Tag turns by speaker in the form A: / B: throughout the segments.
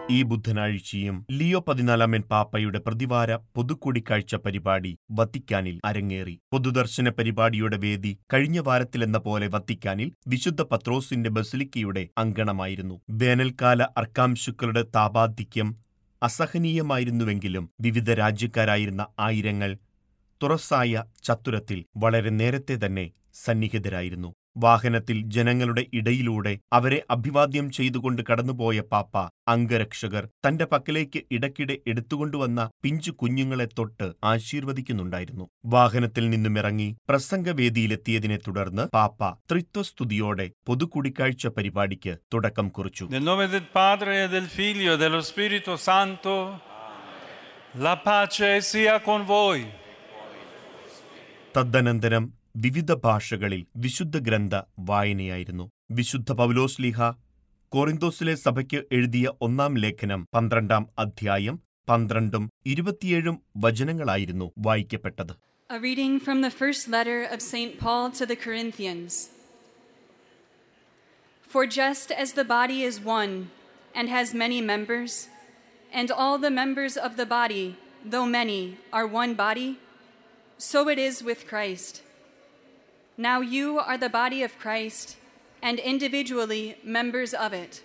A: ഈ ബുധനാഴ്ചയും ലിയോ പതിനാലാമൻ പാപ്പയുടെ പ്രതിവാര പൊതുകൂടിക്കാഴ്ച പരിപാടി വത്തിക്കാനിൽ അരങ്ങേറി പൊതുദർശന പരിപാടിയുടെ വേദി കഴിഞ്ഞ വാരത്തിലെന്ന പോലെ വത്തിക്കാനിൽ വിശുദ്ധ പത്രോസിന്റെ ബസിലിക്കയുടെ അങ്കണമായിരുന്നു വേനൽക്കാല അർക്കാംശുക്കളുടെ താപാധിക്യം അസഹനീയമായിരുന്നുവെങ്കിലും വിവിധ രാജ്യക്കാരായിരുന്ന ആയിരങ്ങൾ തുറസായ ചത്തുരത്തിൽ വളരെ നേരത്തെ തന്നെ സന്നിഹിതരായിരുന്നു വാഹനത്തിൽ ജനങ്ങളുടെ ഇടയിലൂടെ അവരെ അഭിവാദ്യം ചെയ്തുകൊണ്ട് കടന്നുപോയ പാപ്പ അംഗരക്ഷകർ തന്റെ പക്കലേക്ക് ഇടയ്ക്കിടെ എടുത്തുകൊണ്ടുവന്ന പിഞ്ചു കുഞ്ഞുങ്ങളെ തൊട്ട് ആശീർവദിക്കുന്നുണ്ടായിരുന്നു വാഹനത്തിൽ നിന്നുമിറങ്ങി പ്രസംഗവേദിയിലെത്തിയതിനെ തുടർന്ന് പാപ്പ ത്രിത്വസ്തുതിയോടെ പൊതുകൂടിക്കാഴ്ച പരിപാടിക്ക് തുടക്കം കുറിച്ചു
B: Nel nome del Padre e del Figlio e dello Spirito Santo, la pace sia con voi.
A: തദ്ദനന്തരം വിവിധ ഭാഷകളിൽ വിശുദ്ധ ഗ്രന്ഥ വായനയായിരുന്നു വിശുദ്ധ പൗലോസ്ലിഹ കോറിന്തോസിലെ സഭയ്ക്ക് എഴുതിയ ഒന്നാം ലേഖനം പന്ത്രണ്ടാം അധ്യായം പന്ത്രണ്ടും ഇരുപത്തിയേഴും വചനങ്ങളായിരുന്നു വായിക്കപ്പെട്ടത്
C: A reading from the first letter of St. Paul to the Corinthians. For just as the body is one and has many members, and all the members of the body, though many, are one body, so it is with Christ. Now you are the body of Christ, and individually members of it.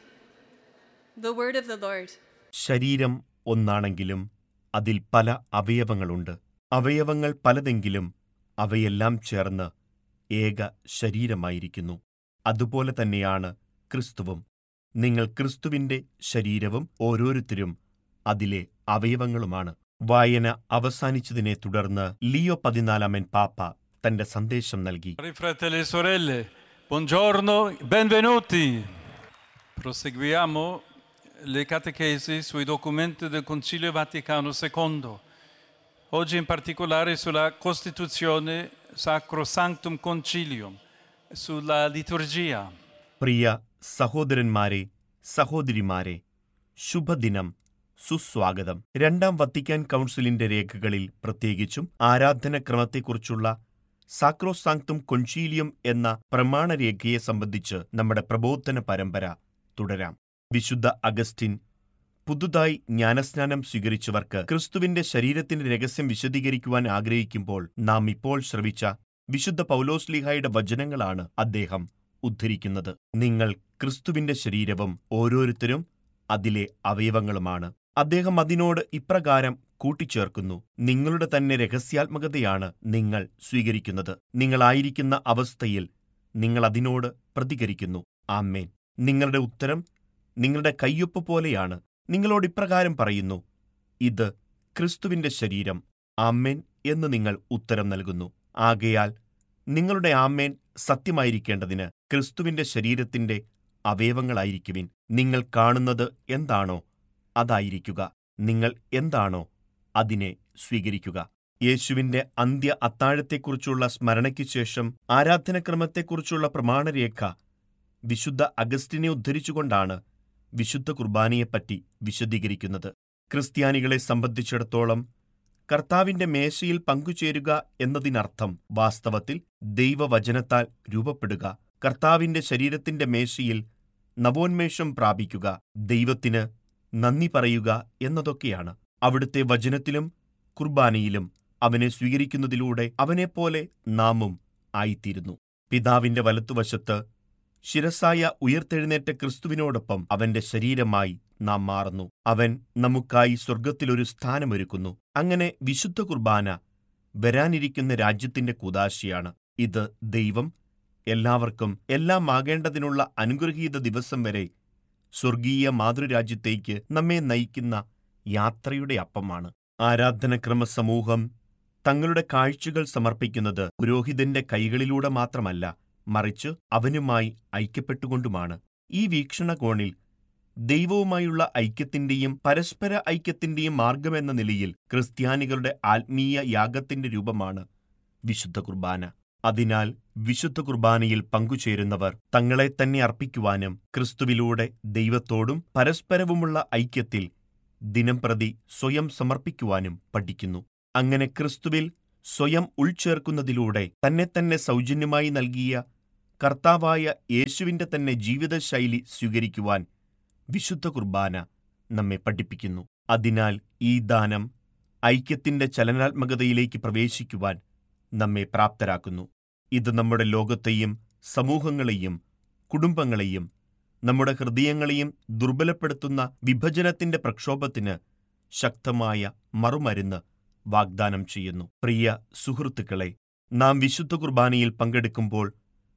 C: The word of the Lord.
A: ശരീരം ഒന്നാണെങ്കിലും അതിൽ പല അവയവങ്ങളുണ്ട് അവയവങ്ങൾ പലതെങ്കിലും അവയെല്ലാം ചേർന്ന് ഏക ശരീരമായിരിക്കുന്നു അതുപോലെ തന്നെയാണ് ക്രിസ്തുവും നിങ്ങൾ ക്രിസ്തുവിന്റെ ശരീരവും ഓരോരുത്തരും അതിലെ അവയവങ്ങളുമാണ് വായന അവസാനിച്ചതിനെ തുടർന്ന് ലിയോ പതിനാലാമൻ പാപ്പ തന്റെ സന്ദേശം നൽകി
B: Cari fratelli e sorelle, buongiorno, benvenuti. Proseguiamo le catechesi sui documenti del Concilio Vaticano II. Oggi in particolare sulla Costituzione Sacrosanctum Concilium, sulla liturgia.
A: പ്രിയ സഹോദരന്മാരെ സഹോദരിമാരെ ശുഭദിനം സുസ്വാഗതം രണ്ടാം വത്തിക്കാൻ കൗൺസിലിന്റെ രേഖകളിൽ പ്രത്യേകിച്ചും ആരാധനക്രമത്തെക്കുറിച്ചുള്ള സാക്രോസാങ്ക്തും കൊഞ്ചീലിയം എന്ന പ്രമാണരേഖയെ സംബന്ധിച്ച് നമ്മുടെ പ്രബോധന പരമ്പര തുടരാം വിശുദ്ധ അഗസ്റ്റിൻ പുതുതായി ജ്ഞാനസ്നാനം സ്വീകരിച്ചവർക്ക് ക്രിസ്തുവിന്റെ ശരീരത്തിന്റെ രഹസ്യം വിശദീകരിക്കുവാൻ ആഗ്രഹിക്കുമ്പോൾ നാം ഇപ്പോൾ ശ്രവിച്ച വിശുദ്ധ പൗലോസ്ലിഹായുടെ വചനങ്ങളാണ് അദ്ദേഹം ഉദ്ധരിക്കുന്നത് നിങ്ങൾ ക്രിസ്തുവിന്റെ ശരീരവും ഓരോരുത്തരും അതിലെ അവയവങ്ങളുമാണ് അദ്ദേഹം അതിനോട് ഇപ്രകാരം കൂട്ടിച്ചേർക്കുന്നു നിങ്ങളുടെ തന്നെ രഹസ്യാത്മകതയാണ് നിങ്ങൾ സ്വീകരിക്കുന്നത് നിങ്ങളായിരിക്കുന്ന അവസ്ഥയിൽ നിങ്ങൾ അതിനോട് പ്രതികരിക്കുന്നു ആമ്മേൻ നിങ്ങളുടെ ഉത്തരം നിങ്ങളുടെ കയ്യൊപ്പ് പോലെയാണ് നിങ്ങളോട് ഇപ്രകാരം പറയുന്നു ഇത് ക്രിസ്തുവിന്റെ ശരീരം ആമ്മേൻ എന്ന് നിങ്ങൾ ഉത്തരം നൽകുന്നു ആകയാൽ നിങ്ങളുടെ ആമ്മേൻ സത്യമായിരിക്കേണ്ടതിന് ക്രിസ്തുവിന്റെ ശരീരത്തിന്റെ അവയവങ്ങളായിരിക്കുവിൻ നിങ്ങൾ കാണുന്നത് എന്താണോ അതായിരിക്കുക നിങ്ങൾ എന്താണോ അതിനെ സ്വീകരിക്കുക യേശുവിന്റെ അന്ത്യ അത്താഴത്തെക്കുറിച്ചുള്ള സ്മരണയ്ക്കു ശേഷം ആരാധനക്രമത്തെക്കുറിച്ചുള്ള പ്രമാണരേഖ വിശുദ്ധ അഗസ്റ്റിനെ ഉദ്ധരിച്ചുകൊണ്ടാണ് വിശുദ്ധ കുർബാനയെപ്പറ്റി വിശദീകരിക്കുന്നത് ക്രിസ്ത്യാനികളെ സംബന്ധിച്ചിടത്തോളം കർത്താവിന്റെ മേശയിൽ പങ്കുചേരുക എന്നതിനർത്ഥം വാസ്തവത്തിൽ ദൈവവചനത്താൽ രൂപപ്പെടുക കർത്താവിന്റെ ശരീരത്തിന്റെ മേശയിൽ നവോന്മേഷം പ്രാപിക്കുക ദൈവത്തിന് നന്ദി പറയുക എന്നതൊക്കെയാണ് അവിടുത്തെ വചനത്തിലും കുർബാനയിലും അവനെ സ്വീകരിക്കുന്നതിലൂടെ അവനെപ്പോലെ നാമും ആയിത്തീരുന്നു പിതാവിന്റെ വലത്തുവശത്ത് ശിരസായ ഉയർത്തെഴുന്നേറ്റ ക്രിസ്തുവിനോടൊപ്പം അവന്റെ ശരീരമായി നാം മാറുന്നു അവൻ നമുക്കായി സ്വർഗത്തിലൊരു സ്ഥാനമൊരുക്കുന്നു അങ്ങനെ വിശുദ്ധ കുർബാന വരാനിരിക്കുന്ന രാജ്യത്തിന്റെ കൂതാശിയാണ് ഇത് ദൈവം എല്ലാവർക്കും എല്ലാം ആകേണ്ടതിനുള്ള അനുഗ്രഹീത ദിവസം വരെ സ്വർഗീയ മാതൃരാജ്യത്തേക്ക് നമ്മെ നയിക്കുന്ന യാത്രയുടെ അപ്പമാണ് ആരാധനക്രമ സമൂഹം തങ്ങളുടെ കാഴ്ചകൾ സമർപ്പിക്കുന്നത് പുരോഹിതന്റെ കൈകളിലൂടെ മാത്രമല്ല മറിച്ച് അവനുമായി ഐക്യപ്പെട്ടുകൊണ്ടുമാണ് ഈ വീക്ഷണകോണിൽ ദൈവവുമായുള്ള ഐക്യത്തിന്റെയും പരസ്പര ഐക്യത്തിന്റെയും മാർഗമെന്ന നിലയിൽ ക്രിസ്ത്യാനികളുടെ ആത്മീയ യാഗത്തിന്റെ രൂപമാണ് വിശുദ്ധ കുർബാന അതിനാൽ വിശുദ്ധ കുർബാനയിൽ പങ്കുചേരുന്നവർ തങ്ങളെ തന്നെ അർപ്പിക്കുവാനും ക്രിസ്തുവിലൂടെ ദൈവത്തോടും പരസ്പരവുമുള്ള ഐക്യത്തിൽ ദിനംപ്രതി സ്വയം സമർപ്പിക്കുവാനും പഠിക്കുന്നു അങ്ങനെ ക്രിസ്തുവിൽ സ്വയം ഉൾച്ചേർക്കുന്നതിലൂടെ തന്നെ തന്നെ സൗജന്യമായി നൽകിയ കർത്താവായ യേശുവിന്റെ തന്നെ ജീവിതശൈലി സ്വീകരിക്കുവാൻ വിശുദ്ധ കുർബാന നമ്മെ പഠിപ്പിക്കുന്നു അതിനാൽ ഈ ദാനം ഐക്യത്തിന്റെ ചലനാത്മകതയിലേക്ക് പ്രവേശിക്കുവാൻ നമ്മെ പ്രാപ്തരാക്കുന്നു ഇത് നമ്മുടെ ലോകത്തെയും സമൂഹങ്ങളെയും കുടുംബങ്ങളെയും നമ്മുടെ ഹൃദയങ്ങളെയും ദുർബലപ്പെടുത്തുന്ന വിഭജനത്തിന്റെ പ്രക്ഷോഭത്തിന് ശക്തമായ മറുമരുന്ന് വാഗ്ദാനം ചെയ്യുന്നു പ്രിയ സുഹൃത്തുക്കളെ നാം വിശുദ്ധ കുർബാനയിൽ പങ്കെടുക്കുമ്പോൾ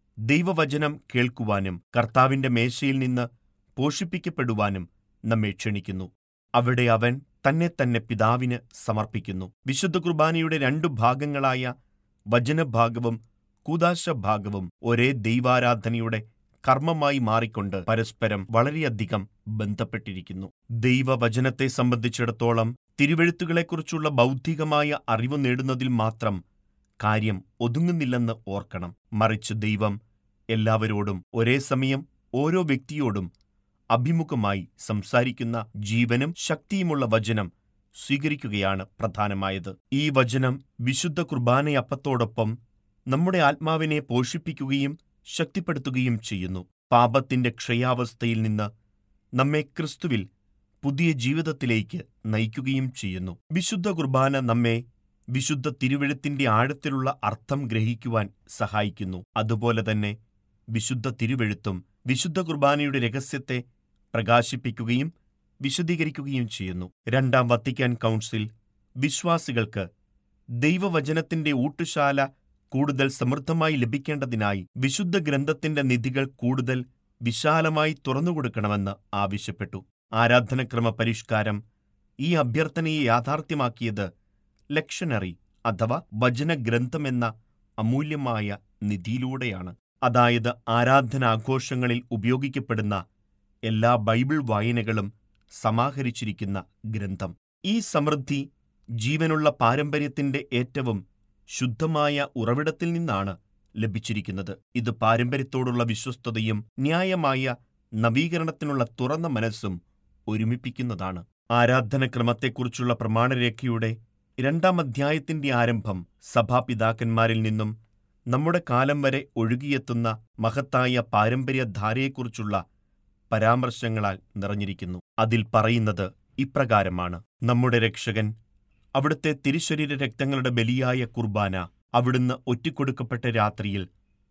A: ദൈവവചനം കേൾക്കുവാനും കർത്താവിന്റെ മേശയിൽ നിന്ന് പോഷിപ്പിക്കപ്പെടുവാനും നമ്മെ ക്ഷണിക്കുന്നു അവിടെ അവൻ തന്നെ തന്നെ പിതാവിന് സമർപ്പിക്കുന്നു വിശുദ്ധ കുർബാനയുടെ രണ്ടു ഭാഗങ്ങളായ വചനഭാഗവും കൂതാശ ഭാഗവും ഒരേ ദൈവാരാധനയുടെ കർമ്മമായി മാറിക്കൊണ്ട് പരസ്പരം വളരെയധികം ബന്ധപ്പെട്ടിരിക്കുന്നു ദൈവവചനത്തെ സംബന്ധിച്ചിടത്തോളം തിരുവെഴുത്തുകളെക്കുറിച്ചുള്ള ബൗദ്ധികമായ അറിവ് നേടുന്നതിൽ മാത്രം കാര്യം ഒതുങ്ങുന്നില്ലെന്ന് ഓർക്കണം മറിച്ച് ദൈവം എല്ലാവരോടും ഒരേ സമയം ഓരോ വ്യക്തിയോടും അഭിമുഖമായി സംസാരിക്കുന്ന ജീവനും ശക്തിയുമുള്ള വചനം സ്വീകരിക്കുകയാണ് പ്രധാനമായത് ഈ വചനം വിശുദ്ധ കുർബാനയപ്പത്തോടൊപ്പം നമ്മുടെ ആത്മാവിനെ പോഷിപ്പിക്കുകയും ശക്തിപ്പെടുത്തുകയും ചെയ്യുന്നു പാപത്തിന്റെ ക്ഷയാവസ്ഥയിൽ നിന്ന് നമ്മെ ക്രിസ്തുവിൽ പുതിയ ജീവിതത്തിലേക്ക് നയിക്കുകയും ചെയ്യുന്നു വിശുദ്ധ കുർബാന നമ്മെ വിശുദ്ധ തിരുവെഴുത്തിന്റെ ആഴത്തിലുള്ള അർത്ഥം ഗ്രഹിക്കുവാൻ സഹായിക്കുന്നു അതുപോലെ തന്നെ വിശുദ്ധ തിരുവെഴുത്തും വിശുദ്ധ കുർബാനയുടെ രഹസ്യത്തെ പ്രകാശിപ്പിക്കുകയും വിശദീകരിക്കുകയും ചെയ്യുന്നു രണ്ടാം വത്തിക്കാൻ കൗൺസിൽ വിശ്വാസികൾക്ക് ദൈവവചനത്തിന്റെ ഊട്ടുശാല കൂടുതൽ സമൃദ്ധമായി ലഭിക്കേണ്ടതിനായി വിശുദ്ധ ഗ്രന്ഥത്തിന്റെ നിധികൾ കൂടുതൽ വിശാലമായി തുറന്നുകൊടുക്കണമെന്ന് ആവശ്യപ്പെട്ടു ആരാധനക്രമ പരിഷ്കാരം ഈ അഭ്യർത്ഥനയെ യാഥാർത്ഥ്യമാക്കിയത് ലക്ഷണറി അഥവാ വചനഗ്രന്ഥമെന്ന അമൂല്യമായ നിധിയിലൂടെയാണ് അതായത് ആരാധനാഘോഷങ്ങളിൽ ഉപയോഗിക്കപ്പെടുന്ന എല്ലാ ബൈബിൾ വായനകളും സമാഹരിച്ചിരിക്കുന്ന ഗ്രന്ഥം ഈ സമൃദ്ധി ജീവനുള്ള പാരമ്പര്യത്തിന്റെ ഏറ്റവും ശുദ്ധമായ ഉറവിടത്തിൽ നിന്നാണ് ലഭിച്ചിരിക്കുന്നത് ഇത് പാരമ്പര്യത്തോടുള്ള വിശ്വസ്തതയും ന്യായമായ നവീകരണത്തിനുള്ള തുറന്ന മനസ്സും ഒരുമിപ്പിക്കുന്നതാണ് ആരാധനക്രമത്തെക്കുറിച്ചുള്ള പ്രമാണരേഖയുടെ രണ്ടാം അധ്യായത്തിന്റെ ആരംഭം സഭാപിതാക്കന്മാരിൽ നിന്നും നമ്മുടെ കാലം വരെ ഒഴുകിയെത്തുന്ന മഹത്തായ പാരമ്പര്യധാരയെക്കുറിച്ചുള്ള പരാമർശങ്ങളാൽ നിറഞ്ഞിരിക്കുന്നു അതിൽ പറയുന്നത് ഇപ്രകാരമാണ് നമ്മുടെ രക്ഷകൻ അവിടുത്തെ തിരുശരീര രക്തങ്ങളുടെ ബലിയായ കുർബാന അവിടുന്ന് ഒറ്റിക്കൊടുക്കപ്പെട്ട രാത്രിയിൽ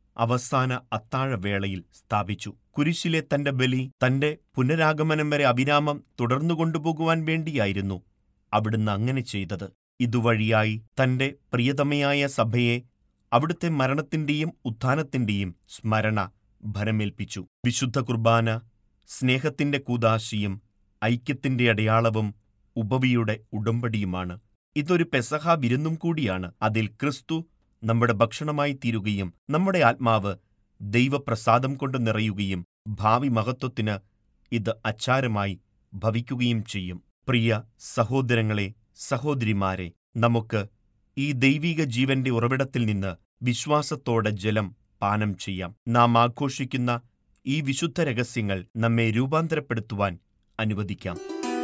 A: അവസാന അത്താഴവേളയിൽ സ്ഥാപിച്ചു കുരിശിലെ തന്റെ ബലി തന്റെ പുനരാഗമനം വരെ അവിരാമം തുടർന്നുകൊണ്ടുപോകുവാൻ വേണ്ടിയായിരുന്നു അവിടുന്ന് അങ്ങനെ ചെയ്തത് ഇതുവഴിയായി തന്റെ പ്രിയതമയായ സഭയെ അവിടുത്തെ മരണത്തിന്റെയും ഉത്ഥാനത്തിന്റെയും സ്മരണ ഭരമേൽപ്പിച്ചു വിശുദ്ധ കുർബാന സ്നേഹത്തിന്റെ കൂതാശിയും ഐക്യത്തിന്റെ അടയാളവും ഉപവിയുടെ ഉടമ്പടിയുമാണ് ഇതൊരു പെസഹ വിരുന്നും കൂടിയാണ് അതിൽ ക്രിസ്തു നമ്മുടെ ഭക്ഷണമായി തീരുകയും നമ്മുടെ ആത്മാവ് ദൈവപ്രസാദം കൊണ്ട് നിറയുകയും ഭാവി മഹത്വത്തിന് ഇത് അച്ചാരമായി ഭവിക്കുകയും ചെയ്യും പ്രിയ സഹോദരങ്ങളെ സഹോദരിമാരെ നമുക്ക് ഈ ദൈവിക ജീവന്റെ ഉറവിടത്തിൽ നിന്ന് വിശ്വാസത്തോടെ ജലം പാനം ചെയ്യാം നാം ആഘോഷിക്കുന്ന ഈ വിശുദ്ധ രഹസ്യങ്ങൾ നമ്മെ രൂപാന്തരപ്പെടുത്തുവാൻ അനുവദിക്കാം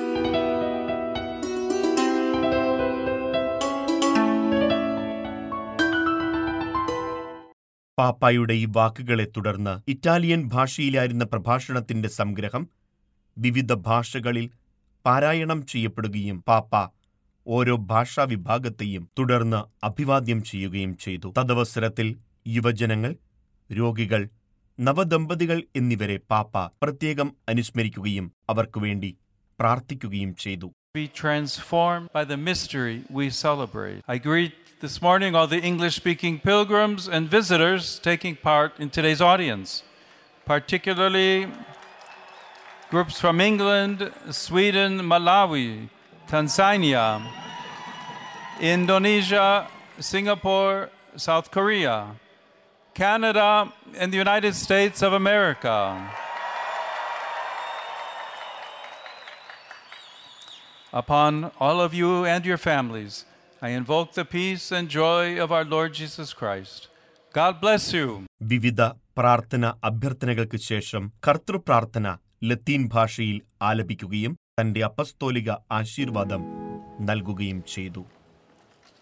A: പാപ്പായുടെ ഈ വാക്കുകളെ തുടർന്ന് ഇറ്റാലിയൻ ഭാഷയിലായിരുന്ന പ്രഭാഷണത്തിന്റെ സംഗ്രഹം വിവിധ ഭാഷകളിൽ പാരായണം ചെയ്യപ്പെടുകയും പാപ്പ ഓരോ ഭാഷാ വിഭാഗത്തെയും തുടർന്ന് അഭിവാദ്യം ചെയ്യുകയും ചെയ്തു തദവസരത്തിൽ യുവജനങ്ങൾ രോഗികൾ നവദമ്പതികൾ എന്നിവരെ പാപ്പ പ്രത്യേകം അനുസ്മരിക്കുകയും അവർക്കുവേണ്ടി പ്രാർത്ഥിക്കുകയും ചെയ്തു
B: Be transformed by the mystery we celebrate. I greet this morning all the English speaking pilgrims and visitors taking part in today's audience, particularly groups from England, Sweden, Malawi, Tanzania, Indonesia, Singapore, South Korea, Canada, and the United States of America. Upon all of you and your families, I invoke the peace and joy of our Lord Jesus Christ. God bless you.
A: വിവിധ പ്രാർത്ഥന അഭ്യർത്ഥനകൾക്ക് ശേഷം കർത്തൃപ്രാർത്ഥന ലത്തീൻ ഭാഷയിൽ ആലപിക്കുകയും തന്റെ അപ്പസ്തോലിക ആശീർവാദം നൽകുകയും ചെയ്തു